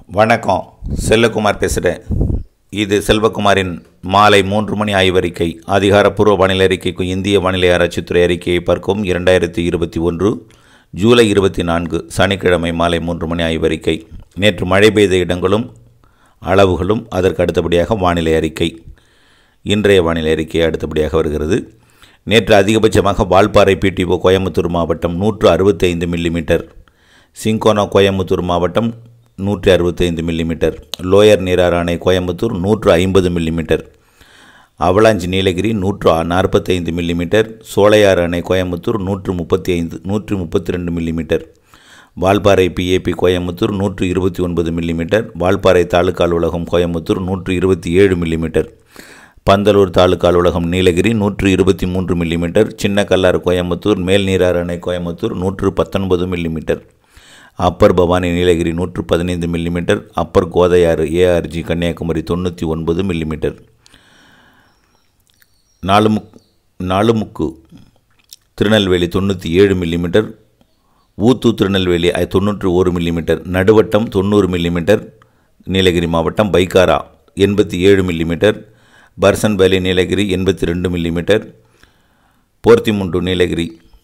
வணக்கம் செல்லகுமார் பேசுகிறேன் இது செல்வகுமாரின் மாலை மூன்று மணி ஆய்வறிக்கை அதிகாரப்பூர்வ வானிலை அறிக்கைக்கு இந்திய வானிலை ஆராய்ச்சித்துறை அறிக்கையை பார்க்கும் இரண்டாயிரத்தி இருபத்தி ஒன்று ஜூலை இருபத்தி நான்கு சனிக்கிழமை மாலை மூன்று மணி ஆய்வறிக்கை நேற்று மழை பெய்த இடங்களும் அளவுகளும் அதற்கு அடுத்தபடியாக வானிலை அறிக்கை இன்றைய வானிலை அறிக்கை அடுத்தபடியாக வருகிறது நேற்று அதிகபட்சமாக வால்பாறை பிடிஓ கோயம்புத்தூர் மாவட்டம் நூற்று அறுபத்தைந்து மில்லிமீட்டர் சிங்கோனா கோயம்புத்தூர் மாவட்டம் நூற்றி அறுபத்தைந்து மில்லிமீட்டர் லோயர் நீரார் அணை கோயம்புத்தூர் நூற்று ஐம்பது மில்லிமீட்டர் அவலாஞ்சி நீலகிரி நூற்று நாற்பத்தைந்து மில்லிமீட்டர் சோலையாறு அணை கோயம்புத்தூர் நூற்று முப்பத்தி ஐந்து நூற்றி முப்பத்தி ரெண்டு மில்லிமீட்டர் வால்பாறை பிஏபி கோயம்புத்தூர் நூற்று இருபத்தி ஒன்பது மில்லிமீட்டர் வால்பாறை தாலுக்கா அலுவலகம் கோயம்புத்தூர் நூற்று இருபத்தி ஏழு மில்லிமீட்டர் பந்தலூர் தாலுக்கா அலுவலகம் நீலகிரி நூற்று இருபத்தி மூன்று மில்லிமீட்டர் சின்ன கல்லாறு கோயம்புத்தூர் மேல் நீரார் அணை கோயம்புத்தூர் நூற்று பத்தொன்பது மில்லிமீட்டர் அப்பர் பவானி நீலகிரி நூற்று பதினைந்து millimetre upper Kodaiyar ARG Kanyakumari தொண்ணூற்றி ஒன்பது மில்லிமீட்டர் நாலுமுக் நாலுமுக்கு திருநெல்வேலி தொண்ணூற்றி ஏழு மில்லிமீட்டர் ஊத்து திருநெல்வேலி ஐ- தொண்ணூற்று ஒரு மில்லிமீட்டர் நடுவட்டம் தொண்ணூறு மில்லிமீட்டர் நீலகிரி மாவட்டம் பைக்காரா எண்பத்தி ஏழு மில்லிமீட்டர் பர்சன் வேலி நீலகிரி எண்பத்தி ரெண்டு மில்லிமீட்டர் போர்த்திமுண்டு நீலகிரி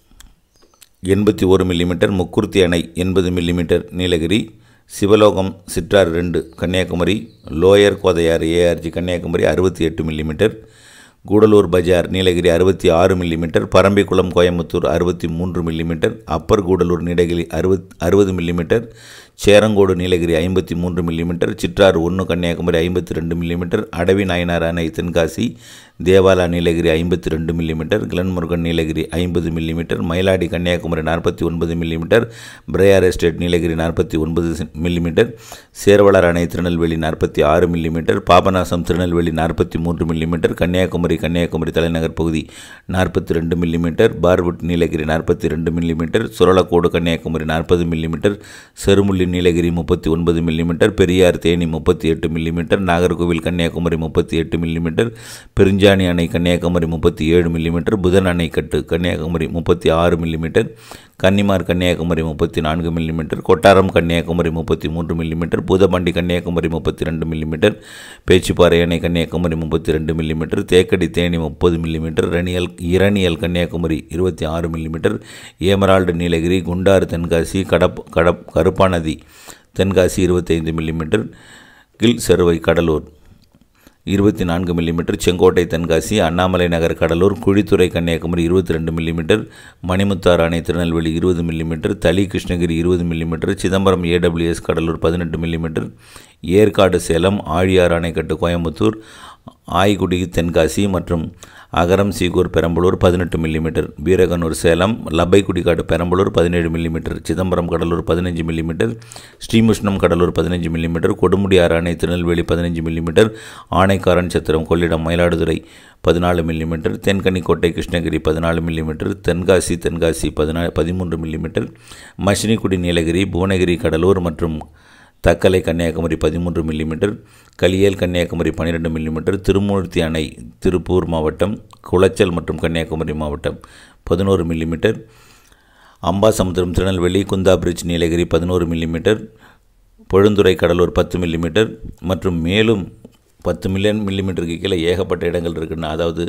எண்பத்தி ஒரு மில்லிமீட்டர் முக்குர்த்தி அணை எண்பது மில்லிமீட்டர் நீலகிரி சிவலோகம் சிற்றார் ரெண்டு கன்னியாகுமரி லோயர் கோதையாறு ஏஆர்ஜி கன்னியாகுமரி அறுபத்தி எட்டு மில்லிமீட்டர் கூடலூர் பஜார் நீலகிரி அறுபத்தி ஆறு மில்லிமீட்டர் பரம்பிக்குளம் கோயம்புத்தூர் அறுபத்தி மூன்று மில்லிமீட்டர் அப்பர் கூடலூர் நீலகிரி அறுபத் அறுபது மில்லிமீட்டர் சேரங்கோடு நீலகிரி ஐம்பத்தி மூன்று மில்லிமீட்டர் சிற்றாறு ஒன்று கன்னியாகுமரி ஐம்பத்தி ரெண்டு மில்லிமீட்டர் அடவி நாயனார் அணை தென்காசி தேவாலா நீலகிரி ஐம்பத்தி ரெண்டு மில்லிமீட்டர் கிளன்முருகன் நீலகிரி ஐம்பது மில்லிமீட்டர் மயிலாடி கன்னியாகுமரி நாற்பத்தி ஒன்பது மில்லிமீட்டர் பிரேயார் எஸ்டேட் நீலகிரி நாற்பத்தி ஒன்பது மில்லிமீட்டர் சேர்வலர் அணை திருநெல்வேலி நாற்பத்தி ஆறு மில்லிமீட்டர் பாபநாசம் திருநெல்வேலி நாற்பத்தி மூன்று மில்லிமீட்டர் கன்னியாகுமரி கன்னியாகுமரி தலைநகர் பகுதி நாற்பத்தி ரெண்டு மில்லிமீட்டர் பார்வுட் நீலகிரி நாற்பத்தி ரெண்டு மில்லிமீட்டர் சுரலக்கோடு கன்னியாகுமரி நாற்பது மில்லிமீட்டர் செருமுள்ளி நீலகிரி முப்பத்தி ஒன்பது மில்லிமீட்டர் பெரியார் தேனி முப்பத்தி எட்டு மில்லிமீட்டர் நாகர்கோவில் கன்னியாகுமரி முப்பத்தி எட்டு மில்லிமீட்டர் பெருஞ்சாணி அணை கன்னியாகுமரி முப்பத்தி ஏழு மில்லிமீட்டர் புதன் அணைக்கட்டு கன்னியாகுமரி முப்பத்தி ஆறு மில்லிமீட்டர் கன்னிமார் கன்னியாகுமரி முப்பத்தி நான்கு மில்லிமீட்டர் கொட்டாரம் கன்னியாகுமரி முப்பத்தி மூன்று மில்லிமீட்டர் பூதமண்டி கன்னியாகுமரி முப்பத்தி ரெண்டு மில்லிமீட்டர் பேச்சிப்பாறை அணை கன்னியாகுமரி முப்பத்தி ரெண்டு மில்லிமீட்டர் தேக்கடி தேனி முப்பது மில்லிமீட்டர் இரணியல் இரணியல் கன்னியாகுமரி இருபத்தி ஆறு மில்லிமீட்டர் ஏமரால்டு நீலகிரி குண்டாறு தென்காசி கடப் கடப் கருப்பாநதி தென்காசி இருபத்தைந்து மில்லிமீட்டர் கில் செருவை கடலூர் இருபத்தி நான்கு மில்லிமீட்டர் செங்கோட்டை தென்காசி அண்ணாமலை நகர் கடலூர் குழித்துறை கன்னியாகுமரி இருபத்தி ரெண்டு மில்லிமீட்டர் மணிமுத்தாறு அணை திருநெல்வேலி இருபது மில்லிமீட்டர் தளி கிருஷ்ணகிரி இருபது மில்லிமீட்டர் சிதம்பரம் ஏடபிள்யூஎஸ் கடலூர் பதினெட்டு மில்லிமீட்டர் ஏற்காடு சேலம் ஆழியார் அணைக்கட்டு கோயம்புத்தூர் ஆய்குடி தென்காசி மற்றும் அகரம் சீகூர் பெரம்பலூர் பதினெட்டு மில்லிமீட்டர் வீரகனூர் சேலம் லப்பைக்குடிக்காடு பெரம்பலூர் பதினேழு மில்லிமீட்டர் சிதம்பரம் கடலூர் பதினஞ்சு மில்லிமீட்டர் ஸ்ரீமுஷ்ணம் கடலூர் பதினஞ்சு மில்லிமீட்டர் கொடுமுடியாறு அணை திருநெல்வேலி பதினஞ்சு மில்லிமீட்டர் ஆனைக்காரன் சத்திரம் கொள்ளிடம் மயிலாடுதுறை பதினாலு மில்லிமீட்டர் தென்கனிக்கோட்டை கிருஷ்ணகிரி பதினாலு மில்லிமீட்டர் தென்காசி தென்காசி பதினா பதிமூன்று மில்லிமீட்டர் மஷினிக்குடி நீலகிரி புவனகிரி கடலூர் மற்றும் தக்கலை கன்னியாகுமரி பதிமூன்று மில்லிமீட்டர் கலியல் கன்னியாகுமரி பன்னிரெண்டு மில்லிமீட்டர் திருமூர்த்தி அணை திருப்பூர் மாவட்டம் குளச்சல் மற்றும் கன்னியாகுமரி மாவட்டம் பதினோரு மில்லிமீட்டர் அம்பாசமுத்திரம் திருநெல்வேலி குந்தா பிரிட்ஜ் நீலகிரி பதினோரு மில்லிமீட்டர் பொழுந்துறை கடலூர் பத்து மில்லிமீட்டர் மற்றும் மேலும் பத்து மில்லியன் மில்லிமீட்டருக்கு கீழே ஏகப்பட்ட இடங்கள் இருக்குன்னு அதாவது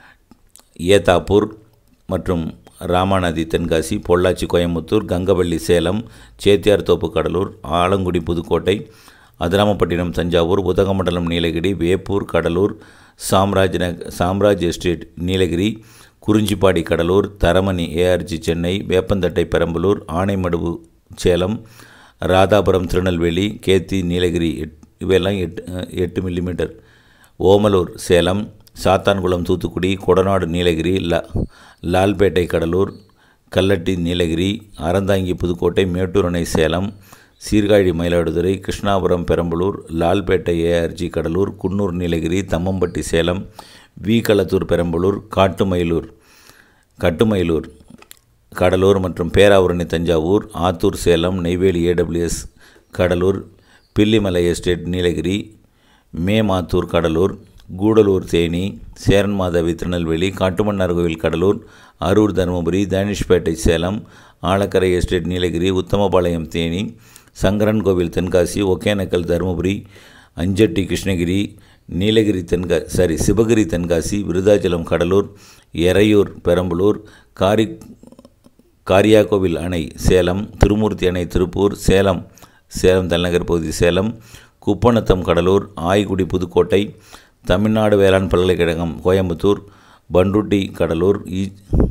ஏத்தாப்பூர் மற்றும் ராமாநதி தென்காசி பொள்ளாச்சி கோயம்புத்தூர் கங்கவள்ளி சேலம் சேத்தியார் தோப்பு கடலூர் ஆலங்குடி புதுக்கோட்டை அதிராமப்பட்டினம் தஞ்சாவூர் உதகமண்டலம் நீலகிரி வேப்பூர் கடலூர் சாம்ராஜ் நக சாம்ராஜ் எஸ்டேட் நீலகிரி குறிஞ்சிப்பாடி கடலூர் தரமணி ஏஆர்ஜி சென்னை வேப்பந்தட்டை பெரம்பலூர் ஆனைமடுவு சேலம் ராதாபுரம் திருநெல்வேலி கேத்தி நீலகிரி எட் இவையெல்லாம் எட்டு எட்டு மில்லிமீட்டர் ஓமலூர் சேலம் சாத்தான்குளம் தூத்துக்குடி கொடநாடு நீலகிரி லா லால்பேட்டை கடலூர் கல்லட்டி நீலகிரி அறந்தாங்கி புதுக்கோட்டை மேட்டூர் அணை சேலம் சீர்காழி மயிலாடுதுறை கிருஷ்ணாபுரம் பெரம்பலூர் லால்பேட்டை ஏஆர்ஜி கடலூர் குன்னூர் நீலகிரி தம்மம்பட்டி சேலம் வி களத்தூர் பெரம்பலூர் காட்டுமயிலூர் கட்டுமயிலூர் கடலூர் மற்றும் Peravurani Thanjavur Attur Salem Neyveli AWS Cuddalore Billimalai estate Nilgiri Memathur Cuddalore Gudalur Theni Cheranmahadevi Tirunelveli Kattumannarkoil Cuddalore Harur Dharmapuri Danishpet Salem Alakkarai estate Nilgiri Uthamapalayam Theni Sankaran Kovil Tenkasi Hogenakkal Dharmapuri Anchetty Krishnagiri Nilgiri தென்கா சாரி சிவகிரி தென்காசி விருதாச்சலம் கடலூர் எறையூர் பெரம்பலூர் காரி காரியாக்கோவில் அணை சேலம் திருமூர்த்தி அணை திருப்பூர் சேலம் சேலம் தலைநகர் பகுதி சேலம் குப்பநத்தம் கடலூர் ஆய்குடி புதுக்கோட்டை தமிழ்நாடு வேளாண் பல்கலைக்கழகம் கோயம்புத்தூர் பண்ருட்டி கடலூர் ஈ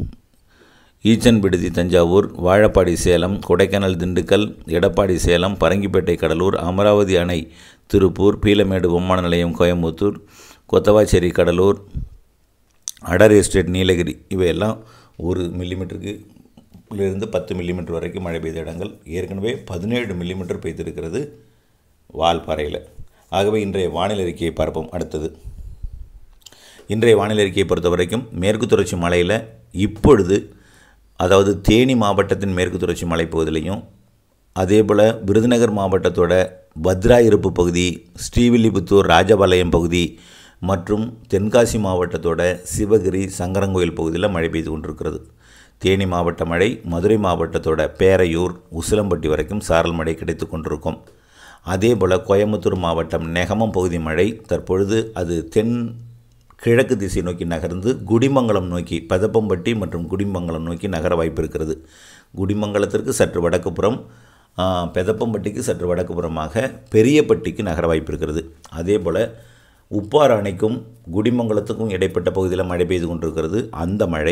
ஈச்சன் விடுதி தஞ்சாவூர் வாழப்பாடி சேலம் கொடைக்கானல் திண்டுக்கல் எடப்பாடி சேலம் பரங்கிப்பேட்டை கடலூர் அமராவதி அணை திருப்பூர் பீலமேடு விமான நிலையம் கோயம்புத்தூர் கொத்தவாச்சேரி கடலூர் அடர் எஸ்டேட் நீலகிரி இவையெல்லாம் ஒரு மில்லிமீட்டருக்கு இருந்து பத்து மில்லிமீட்டர் வரைக்கும் மழை பெய்த இடங்கள் ஏற்கனவே பதினேழு மில்லிமீட்டர் பெய்திருக்கிறது வால்பாறையில் ஆகவே இன்றைய வானிலை அறிக்கையை பார்ப்போம் அடுத்தது இன்றைய வானிலை அறிக்கையை பொறுத்த வரைக்கும் மேற்கு தொடர்ச்சி மலையில் இப்பொழுது அதாவது தேனி மாவட்டத்தின் மேற்கு தொடர்ச்சி மலைப்பகுதியிலையும் அதே போல் விருதுநகர் மாவட்டத்தோட பத்ரா இருப்பு பகுதி ஸ்ரீவில்லிபுத்தூர் ராஜபாளையம் பகுதி மற்றும் தென்காசி மாவட்டத்தோட சிவகிரி சங்கரங்கோயில் பகுதியில் மழை பெய்து கொண்டிருக்கிறது தேனி மாவட்ட மழை மதுரை மாவட்டத்தோட பேரையூர் உசிலம்பட்டி வரைக்கும் சாரல் மழை கிடைத்து கொண்டிருக்கும் அதே போல் கோயம்புத்தூர் மாவட்டம் நெகமம் பகுதி மழை தற்பொழுது அது தென் கிழக்கு திசை நோக்கி நகர்ந்து குடிமங்கலம் நோக்கி பதப்பம்பட்டி மற்றும் குடிமங்கலம் நோக்கி நகர வாய்ப்பு இருக்கிறது குடிமங்கலத்திற்கு சற்று வடக்கு புறம் ஆ, பெதப்பம்பட்டிக்கு சற்று வடக்கு புறமாக பெரியப்பட்டிக்கு நகர வாய்ப்பு இருக்கிறது அதே போல் உப்பாறு அணைக்கும் குடிமங்கலத்துக்கும் இடைப்பட்ட பகுதியில் மழை பெய்து கொண்டிருக்கிறது அந்த மழை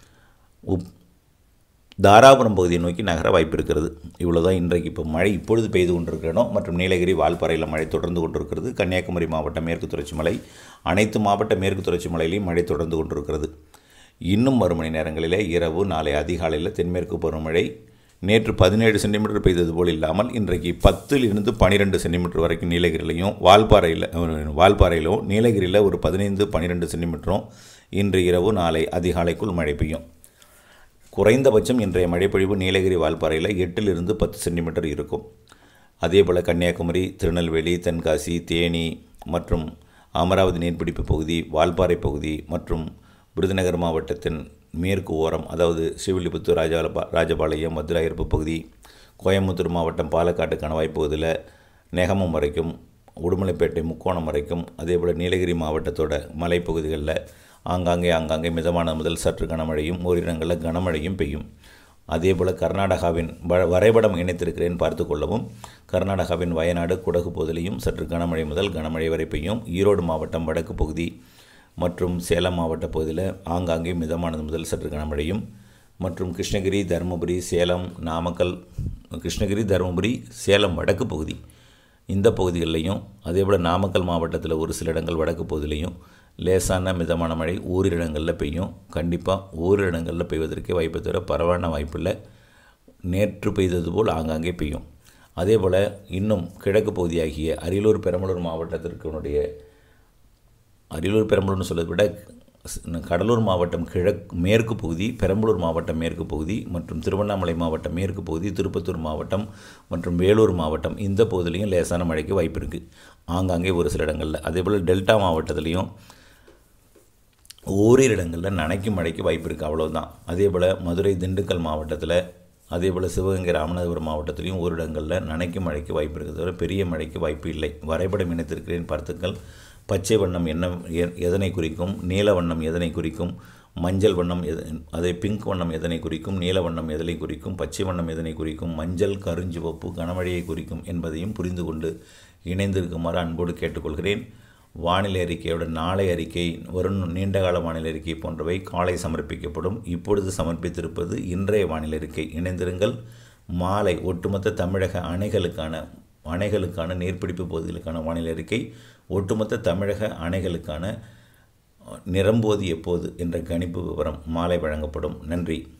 உப் தாராபுரம் பகுதியை நோக்கி நகர வாய்ப்பு இருக்கிறது இவ்வளோதான் இன்றைக்கு இப்போ மழை இப்பொழுது பெய்து கொண்டிருக்கிற இடம் மற்றும் நீலகிரி வால்பாறையில் மழை தொடர்ந்து கொண்டிருக்கிறது கன்னியாகுமரி மாவட்டம் மேற்கு தொடர்ச்சி மலை அனைத்து மாவட்ட மேற்கு தொடர்ச்சி மலையிலையும் மழை தொடர்ந்து கொண்டிருக்கிறது இன்னும் வரும் மணி நேரங்களிலே இரவு நாளை அதிகாலையில் தென்மேற்கு பருவமழை நேற்று பதினேழு சென்டிமீட்டர் பெய்தது போல் இல்லாமல் இன்றைக்கு பத்தில் இருந்து பன்னிரெண்டு சென்டிமீட்டர் வரைக்கும் நீலகிரிலையும் வால்பாறையில் அஹ், வால்பாறையிலும் நீலகிரியில் ஒரு பதினைந்து பன்னிரெண்டு சென்டிமீட்டரும் இன்று இரவு நாளை அதிகாலைக்குள் மழை பெய்யும் குறைந்தபட்சம் இன்றைய மழைப்பொழிவு நீலகிரி வால்பாறையில் எட்டிலிருந்து பத்து சென்டிமீட்டர் இருக்கும் அதேபோல் கன்னியாகுமரி திருநெல்வேலி தென்காசி தேனி மற்றும் அமராவதி நீர்பிடிப்பு பகுதி வால்பாறை பகுதி மற்றும் விருதுநகர் மாவட்டத்தின் மேற்கு ஓரம் அதாவது ஸ்ரீவில்லிபுத்தூர் ராஜாபா ராஜபாளையம் மதுராயிருப்பு பகுதி கோயம்புத்தூர் மாவட்டம் பாலக்காட்டு கணவாய் பகுதியில் நெகமம் வரைக்கும் உடுமலைப்பேட்டை முக்கோணம் வரைக்கும் அதேபோல் நீலகிரி மாவட்டத்தோட மலைப்பகுதிகளில் ஆங்காங்கே ஆங்காங்கே மிதமான முதல் சற்று கனமழையும் ஓரிடங்களில் கனமழையும் பெய்யும் அதேபோல் கர்நாடகாவின் வ வரைபடம் இணைத்திருக்கிறேன் பார்த்து கொள்ளவும் கர்நாடகாவின் வயநாடு குடகு பகுதியிலையும் சற்று கனமழை முதல் கனமழை வரை பெய்யும் ஈரோடு மாவட்டம் வடக்கு பகுதி மற்றும் சேலம் மாவட்ட பகுதியில் ஆங்காங்கே மிதமானது முதல் சற்று கனமழையும் மற்றும் கிருஷ்ணகிரி தருமபுரி சேலம் நாமக்கல் கிருஷ்ணகிரி தருமபுரி சேலம் வடக்கு பகுதி இந்த பகுதிகளிலையும் அதேபோல் நாமக்கல் மாவட்டத்தில் ஒரு சில இடங்கள் வடக்கு பகுதியிலையும் லேசான மிதமான மழை ஓரிரு இடங்களில் பெய்யும் கண்டிப்பாக ஓரிரு இடங்களில் பெய்வதற்கே வாய்ப்பு தவிர பரவான வாய்ப்பில்லை நேற்று பெய்தது போல் ஆங்காங்கே பெய்யும் அதே போல் இன்னும் கிழக்கு பகுதியாகிய அரியலூர் பெரம்பலூர் மாவட்டத்திற்குனுடைய அரியலூர் பெரம்பலூர்னு சொல்வதை விட ஸ்- கடலூர் மாவட்டம் கிழக்கு மேற்கு பகுதி பெரம்பலூர் மாவட்டம் மேற்கு பகுதி மற்றும் திருவண்ணாமலை மாவட்டம் மேற்கு பகுதி திருப்பத்தூர் மாவட்டம் மற்றும் வேலூர் மாவட்டம் இந்த பகுதியிலையும் லேசான மழைக்கு வாய்ப்பு இருக்குது ஆங்காங்கே ஒரு சில இடங்களில் அதேபோல் டெல்டா மாவட்டத்திலையும் ஓரிரு இடங்களில் நனைக்கும் மழைக்கு வாய்ப்பு இருக்குது அவ்வளவுதான் அதே போல் மதுரை திண்டுக்கல் மாவட்டத்தில் அதே போல் சிவகங்கை ராமநாதபுரம் மாவட்டத்திலையும் ஒரு இடங்களில் நனைக்கும் மழைக்கு வாய்ப்பு இருக்குது தவிர பெரிய மழைக்கு வாய்ப்பு இல்லை வரைபடம் இணைத்திருக்கிறேன் பார்த்துக்கள் பச்சை வண்ணம் என்ன எ- எதனை குறிக்கும் நீல வண்ணம் எதனை குறிக்கும் மஞ்சள் வண்ணம் எது அதே பிங்க் வண்ணம் எதனை குறிக்கும் நீல வண்ணம் எதனை குறிக்கும் பச்சை வண்ணம் எதனை குறிக்கும் மஞ்சள் கருஞ்சிவப்பு கனமழையை குறிக்கும் என்பதையும் புரிந்து கொண்டு இணைந்திருக்குமாறு அன்போடு கேட்டுக்கொள்கிறேன் வானிலை அறிக்கையோட நாளை அறிக்கை வரும் நீண்டகால வானிலை அறிக்கை போன்றவை காலை சமர்ப்பிக்கப்படும் இப்பொழுது சமர்ப்பித்திருப்பது இன்றைய வானிலை அறிக்கை இணைந்திருங்கள் மாலை ஒட்டுமொத்த தமிழக அணைகளுக்கான அணைகளுக்கான நீர்பிடிப்பு பகுதிகளுக்கான வானிலை அறிக்கை ஒட்டுமொத்த தமிழக அணைகளுக்கான நிரம்புவது எப்போது என்ற கணிப்பு விவரம் மாலை வழங்கப்படும் நன்றி